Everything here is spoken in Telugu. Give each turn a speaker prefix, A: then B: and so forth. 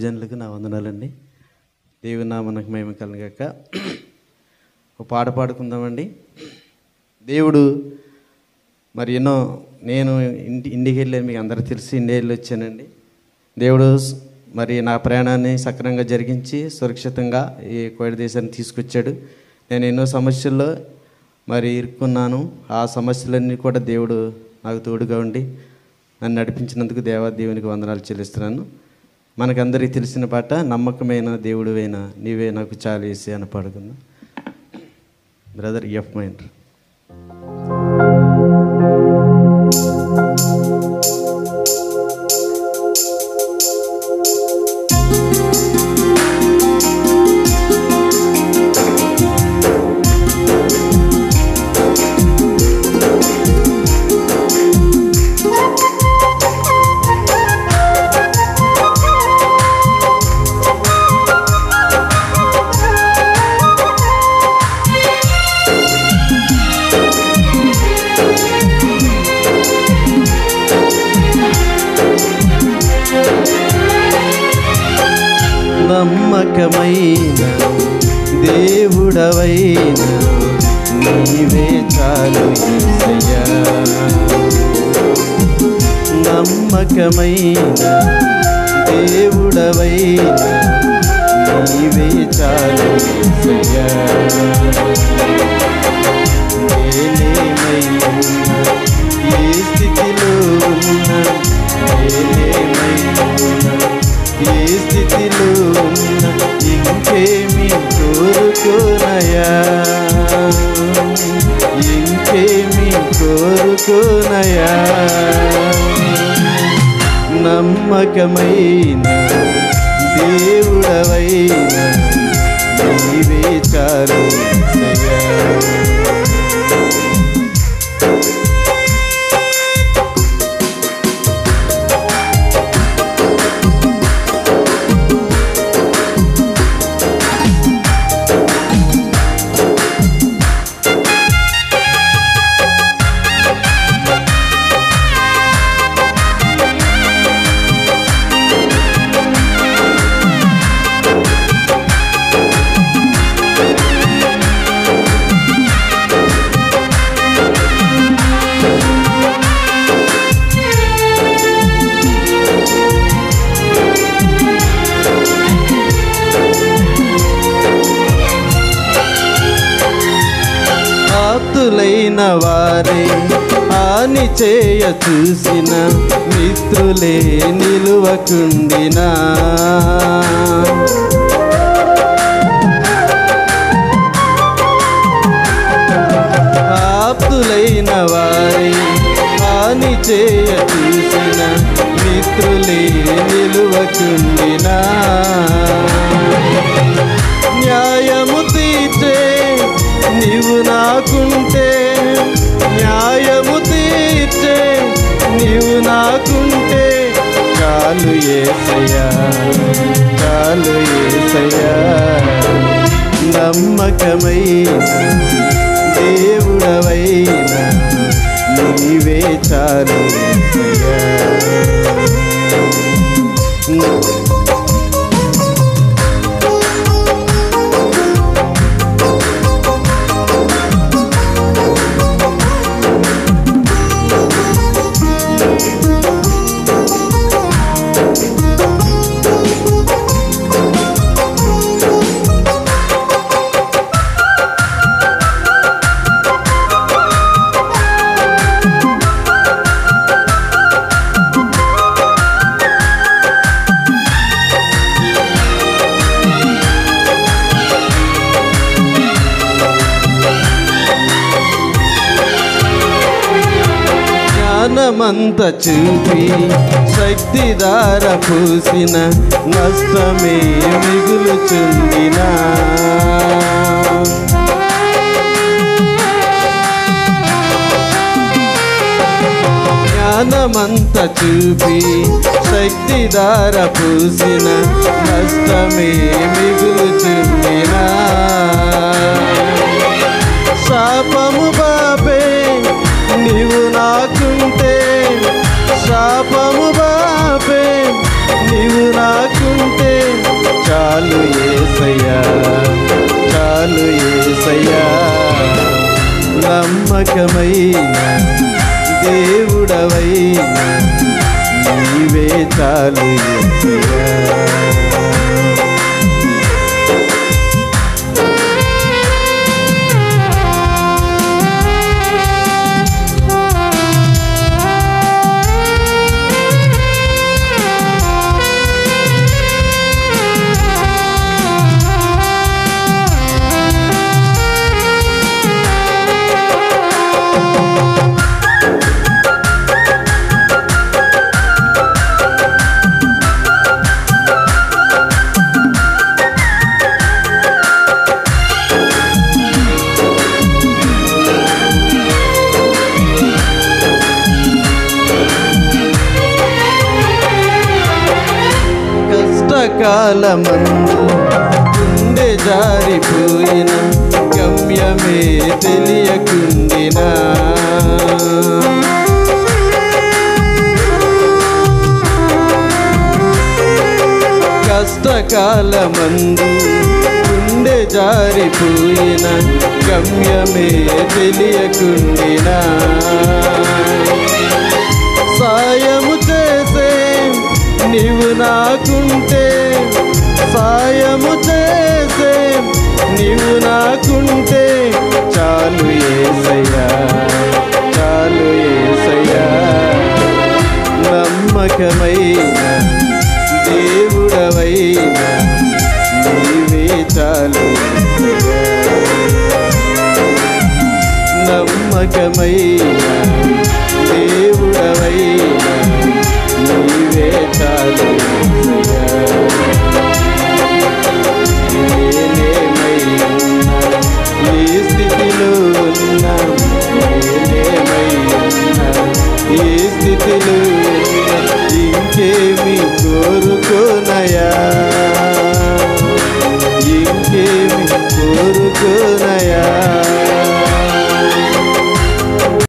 A: దైవజనులకు నా వందనాలండి దేవుని నామనకు మేము కలగాక ఒక పాట పాడుకుందామండి దేవుడు మరి ఎన్నో నేను ఇంటి ఇంటికి వెళ్ళాను మీకు అందరికీ తెలిసి ఇండియా వెళ్ళి వచ్చానండి దేవుడు స్- మరి నా ప్రయాణాన్ని సక్రమంగా జరిగించి సురక్షితంగా ఈ కోవిడ్ దేశాన్ని తీసుకొచ్చాడు నేను ఎన్నో సమస్యల్లో మరి ఇరుక్కున్నాను ఆ సమస్యలన్నీ కూడా దేవుడు నాకు తోడుగా ఉండి నన్ను నడిపించినందుకు దేవా దేవునికి వందనాలు చెల్లిస్తున్నాను మనకందరికీ తెలిసిన పాట నమ్మకమైన దేవుడువైన నీవే నాకు చాలు వేసి అని పాడుకుందాం బ్రదర్ ఎఫ్ మైండ్ నమ్మకమైన దేవుడవైన నీవే చాలు యేసయ్యా నమ్మకమైన దేవుడవైన నీవే చాలు యేసయ్యా నేనేమైనా ఏ స్థితిలో ఉన్నా నేనేమైనా ఏ స్థితిలో ఉన్నా ఇంకేమి కోరుకోనయా ఇంకేమి కోరుకోనయా నమ్మకమైన దేవుడవైన నీవే చాలు యేసయ్యా. ఆప్తులైన వారే హాని చేయ చూసిన మిత్రులే నిలువకుండినా ఆప్తులైన వారే హాని చేయ చూసిన మిత్రులే నిలువకుండినా న్యాయము తీర్చే నీవు నాకుంటే న్యాయము తీర్చే నీవు నాకుంటే కాలు ఏసయ్యా కాలు ఏసయ్యా నమ్మకమైన దేవుడవైన నీవే చాలు ఏసయ్యా జ్ఞానమంత చూపి శక్తిదార పూసిన నష్టమే మిగులుచుండినా జ్ఞానమంత చూపి శక్తిదార పూసిన నష్టమే మిగులుచుండినా శాపము బాపే నీవు నాకుంటే శాపము బాపే నీవు నాకుంటే నమ్మకమైన దేవుడవైన నీవే చాలు యేసయ్యా. కష్టకాలమందు గుండె జారిపోయిన గమ్యమే తెలియకుండినా కష్టకాలమందు గుండె జారిపోయిన గమ్యమే తెలియకుండినా సాయము చేసే నీవు నాకుంటే సాయము చేసే నీవు నాకుంటే చాలు ఏసయ్యా చాలు ఏసయ్యా నమ్మకమైన దేవుడవైన నీవే చాలు నమ్మకమైన దేవుడవైన